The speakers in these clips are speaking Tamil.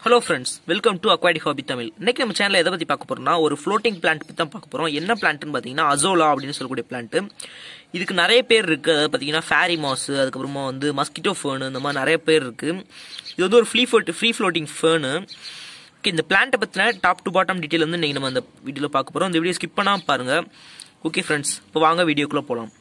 hello friends welcome to aquatic hobby Tamil இன்னைக்கு நம்ம சேனல் எதை பற்றி பார்க்க போறோம்னா ஒரு ஃப்ளோட்டிங் பிளான்ட் பற்றி தான் பார்க்க போகிறோம் என்ன பிளான்ட்னு பார்த்தீங்கன்னா அசோலா அப்படின்னு சொல்லக்கூடிய பிளான்ட் இதுக்கு நிறைய பேர் இருக்கு அதாவது பார்த்தீங்கன்னா ஃபேரி மாஸ் அதுக்கப்புறமா வந்து மஸ்கிட்டோ ஃபேனு இந்த மாதிரி நிறைய பேர் இருக்கு இது வந்து ஒரு free float free floating fern okay இந்த பிளான்ட்டை பற்றின டாப் டு பாட்டம் டீட்டெயில் வந்து இன்னைக்கு நம்ம அந்த வீடியோவில் பார்க்க போகிறோம் இந்த வீடியோ ஸ்கிப் பண்ணாமல் பாருங்க ஓகே ஃப்ரெண்ட்ஸ் இப்போ வாங்க வீடியோக்குள்ளே போகலாம்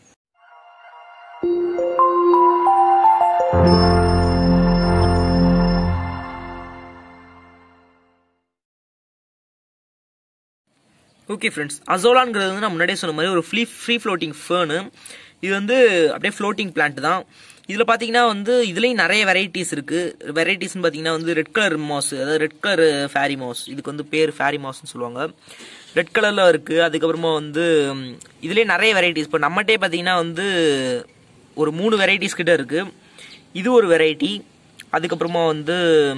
ஓகே ஃப்ரெண்ட்ஸ் அசோலாங்கிறது வந்து நான் முன்னாடியே சொன்ன மாதிரி ஒரு ஃப்ரீ ஃப்ரீ ஃப்ளோட்டிங் ஃபேனு இது வந்து அப்படியே ஃப்ளோட்டிங் பிளான்ட் தான் இதில் பார்த்தீங்கன்னா வந்து இதுலேயும் நிறைய வெரைட்டிஸ் இருக்குது வெரைட்டிஸ்னு பார்த்தீங்கன்னா வந்து ரெட் கலர் மாஸ் அதாவது ரெட் கலர் ஃபேரி மாஸ் இதுக்கு வந்து பேர் ஃபேரி மாஸ்னு சொல்லுவாங்க ரெட் கலரில் இருக்குது அதுக்கப்புறமா வந்து இதுலேயே நிறைய வெரைட்டிஸ் இப்போ நம்மகிட்டே பார்த்தீங்கன்னா வந்து ஒரு மூணு வெரைட்டிஸ் கிட்ட இருக்குது இது ஒரு வெரைட்டி அதுக்கப்புறமா வந்து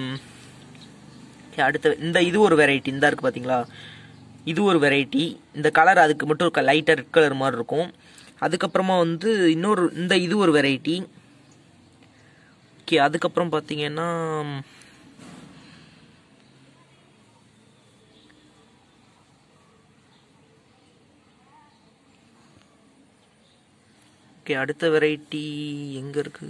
அடுத்த இந்த இது ஒரு வெரைட்டி இந்த இருக்குது பார்த்தீங்களா இது ஒரு வெரைட்டி இந்த கலர் அதுக்கு மட்டும் லைட்டாக ரெட் கலர் மாதிரி இருக்கும் அதுக்கப்புறமா வந்து இன்னொரு இந்த இது ஒரு வெரைட்டி ஓகே அதுக்கப்புறம் பார்த்தீங்கன்னா ஓகே அடுத்த வெரைட்டி எங்கே இருக்கு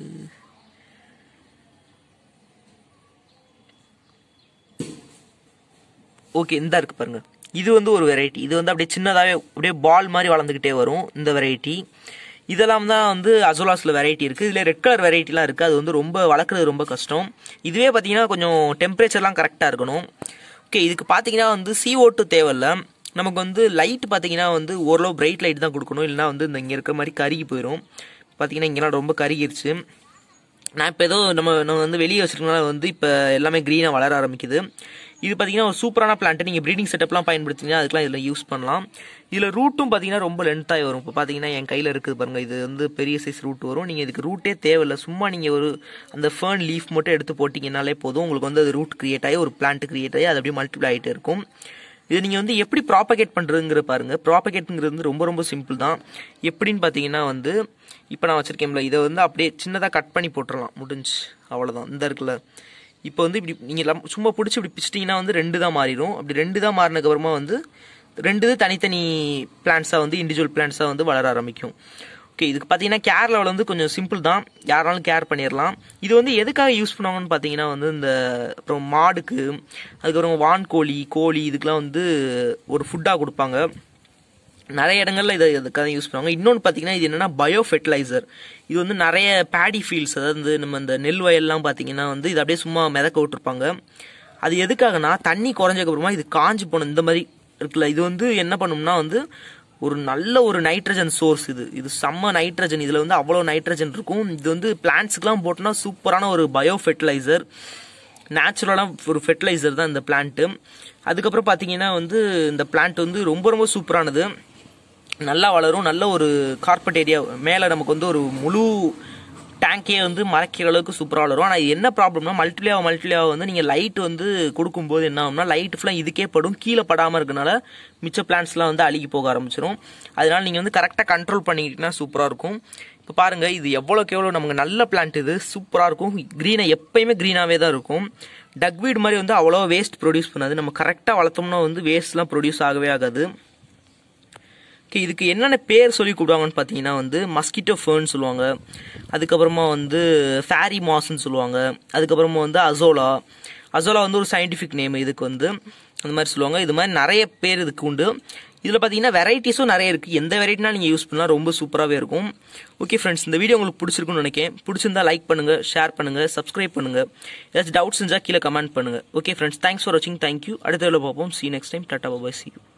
ஓகே இந்த இருக்கு பாருங்க இது வந்து ஒரு வெரைட்டி இது வந்து அப்படியே சின்னதாகவே அப்படியே பால் மாதிரி வளர்ந்துக்கிட்டே வரும் இந்த வெரைட்டி இதெல்லாம் தான் வந்து அசோலாஸில் வெரைட்டி இருக்குது இதில் ரெட் கலர் வெரைட்டிலாம் இருக்குது அது வந்து ரொம்ப வளர்க்குறது ரொம்ப கஷ்டம் இதுவே பார்த்தீங்கன்னா கொஞ்சம் டெம்பரேச்சர்லாம் கரெக்டாக இருக்கணும் ஓகே இதுக்கு பார்த்தீங்கன்னா வந்து சி ஓட்டு தேவையில்ல நமக்கு வந்து லைட் பார்த்தீங்கன்னா வந்து ஓரளவு பிரைட் லைட் தான் கொடுக்கணும் இல்லைனா வந்து இந்த இங்கே இருக்கிற மாதிரி கருகி போயிடும் பார்த்தீங்கன்னா இங்கெல்லாம் ரொம்ப கருகிருச்சு நான் இப்போ ஏதோ நம்ம நம்ம வந்து வெளியே வச்சிருக்கனால வந்து இப்போ எல்லாமே க்ரீனாக வளர ஆரம்பிக்குது இது பார்த்தீங்கன்னா ஒரு சூப்பரான பிளான்ட் நீங்கள் ப்ரீடிங் செட்டப்லாம் பயன்படுத்திங்கன்னா அதுக்கெலாம் இதில் யூஸ் பண்ணலாம் இதில் ரூட்டும் பார்த்தீங்கன்னா ரொம்ப லென்த்தாகி வரும் இப்போ பார்த்தீங்கன்னா என் கையில் இருக்குது பாருங்கள் இது வந்து பெரிய சைஸ் ரூட் வரும் நீங்கள் இதுக்கு ரூட்டே தேவையில்லை சும்மா நீங்கள் ஒரு அந்த ஃபேர்ன் லீஃப் மட்டும் எடுத்து போட்டிங்கனாலே போதும் உங்களுக்கு வந்து அது ரூட் கிரியேட் ஆகி ஒரு பிளான்ட் கிரியேட் ஆகி அது அப்படியே மல்டிப்ளை ஆகிட்டே இருக்கும் இது நீங்கள் வந்து எப்படி ப்ராப்பகேட் பண்ணுறதுங்கிற பாருங்கள் ப்ராப்பகேட்டுங்கிறது வந்து ரொம்ப ரொம்ப சிம்பிள் தான் எப்படின்னு பார்த்தீங்கன்னா வந்து இப்போ நான் வச்சுருக்கேன்ல இதை வந்து அப்படியே சின்னதாக கட் பண்ணி போட்டுடலாம் முடிஞ்சு அவ்வளோதான் இந்த இருக்குல்ல இப்போ வந்து இப்படி நீங்கள் சும்மா பிடிச்சி இப்படி பிச்சிட்டிங்கன்னா வந்து ரெண்டு தான் மாறிடும் அப்படி ரெண்டு தான் மாறினதுக்கப்புறமா வந்து ரெண்டு இது தனித்தனி பிளான்ஸாக வந்து இண்டிவிஜுவல் பிளான்ஸாக வந்து வளர ஆரம்பிக்கும் ஓகே இதுக்கு பார்த்தீங்கன்னா கேர் லெவல் வந்து கொஞ்சம் சிம்பிள் தான் யாராலும் கேர் பண்ணிடலாம் இது வந்து எதுக்காக யூஸ் பண்ணுவாங்கன்னு பார்த்தீங்கன்னா வந்து இந்த அப்புறம் மாடுக்கு அதுக்கப்புறம் வான்கோழி கோழி இதுக்கெலாம் வந்து ஒரு ஃபுட்டாக கொடுப்பாங்க நிறைய இடங்கள்ல இதை இதுக்காக யூஸ் பண்ணுவாங்க இன்னொன்று பார்த்தீங்கன்னா இது என்னன்னா பயோ ஃபெர்டிலைசர் இது வந்து நிறைய பேடி ஃபீல்ட்ஸ் அதாவது நம்ம இந்த நெல் வயல்லாம் பார்த்தீங்கன்னா வந்து இது அப்படியே சும்மா மிதக்க விட்டுருப்பாங்க அது எதுக்காகனா தண்ணி குறைஞ்சதுக்கப்புறமா இது காஞ்சி போன இந்த மாதிரி இருக்குல்ல இது வந்து என்ன பண்ணும்னா வந்து ஒரு நல்ல ஒரு நைட்ரஜன் சோர்ஸ் இது இது செம்ம நைட்ரஜன் இதில் வந்து அவ்வளோ நைட்ரஜன் இருக்கும் இது வந்து பிளான்ட்ஸுக்குலாம் போட்டோம்னா சூப்பரான ஒரு பயோ ஃபெர்டிலைசர் நேச்சுரலான ஒரு ஃபெர்டிலைசர் தான் இந்த பிளான்ட்டு அதுக்கப்புறம் பார்த்தீங்கன்னா வந்து இந்த பிளான்ட் வந்து ரொம்ப ரொம்ப சூப்பரானது நல்லா வளரும் நல்ல ஒரு கார்பெட் ஏரியா மேலே நமக்கு வந்து ஒரு முழு டேங்கே வந்து மறைக்கிற அளவுக்கு சூப்பராக வளரும் ஆனால் என்ன ப்ராப்ளம்னா மல்டிலியாவை மல்டிலியாவை வந்து நீங்கள் லைட் வந்து கொடுக்கும்போது என்ன ஆகும்னா லைட் ஃபுல்லாக இதுக்கே படும் கீழே படாமல் இருக்கனால மிச்ச பிளான்ஸ்லாம் வந்து அழுகி போக ஆரம்பிச்சிடும் அதனால நீங்கள் வந்து கரெக்டாக கண்ட்ரோல் பண்ணிக்கிட்டீங்கன்னா சூப்பராக இருக்கும் இப்போ பாருங்கள் இது எவ்வளோக்கு எவ்வளோ நமக்கு நல்ல பிளான்ட் இது சூப்பராக இருக்கும் க்ரீனை எப்பயுமே க்ரீனாகவே தான் இருக்கும் டக்வீட் மாதிரி வந்து அவ்வளோ வேஸ்ட் ப்ரொடியூஸ் பண்ணாது நம்ம கரெக்டாக வளர்த்தோம்னா வந்து வேஸ்ட்லாம் ப்ரொடியூஸ் ஆகவே ஆகாது ஓகே இதுக்கு என்னென்ன பேர் சொல்லி கூப்பிடுவாங்கன்னு பார்த்தீங்கன்னா வந்து மஸ்கிட்டோ ஃபேர்ன் சொல்லுவாங்க அதுக்கப்புறமா வந்து ஃபேரி மாஸ்ன்னு சொல்லுவாங்க அதுக்கப்புறமா வந்து அசோலா அசோலா வந்து ஒரு சயின்டிஃபிக் நேம் இதுக்கு வந்து அந்த மாதிரி சொல்லுவாங்க இது மாதிரி நிறைய பேர் இதுக்கு உண்டு இதில் பார்த்தீங்கன்னா வெரைட்டிஸும் நிறைய இருக்குது எந்த வெரைட்டினா நீங்கள் யூஸ் பண்ணால் ரொம்ப சூப்பராகவே இருக்கும் ஓகே ஃப்ரெண்ட்ஸ் இந்த வீடியோ உங்களுக்கு பிடிச்சிருக்குன்னு நினைக்கிறேன் பிடிச்சிருந்தா லைக் பண்ணுங்கள் ஷேர் பண்ணுங்கள் சப்ஸ்கிரைப் பண்ணுங்கள் ஏதாச்சும் டவுட்ஸ் இருந்தால் கீழே கமெண்ட் பண்ணுங்கள் ஓகே ஃப்ரெண்ட்ஸ் தேங்க்ஸ் ஃபார் வாட்சிங் தேங்க்யூ அடுத்த வீடியோ பார்ப்போம் சி நெக்ஸ்ட் டைம் டாட்டா பாபாய் சி யூ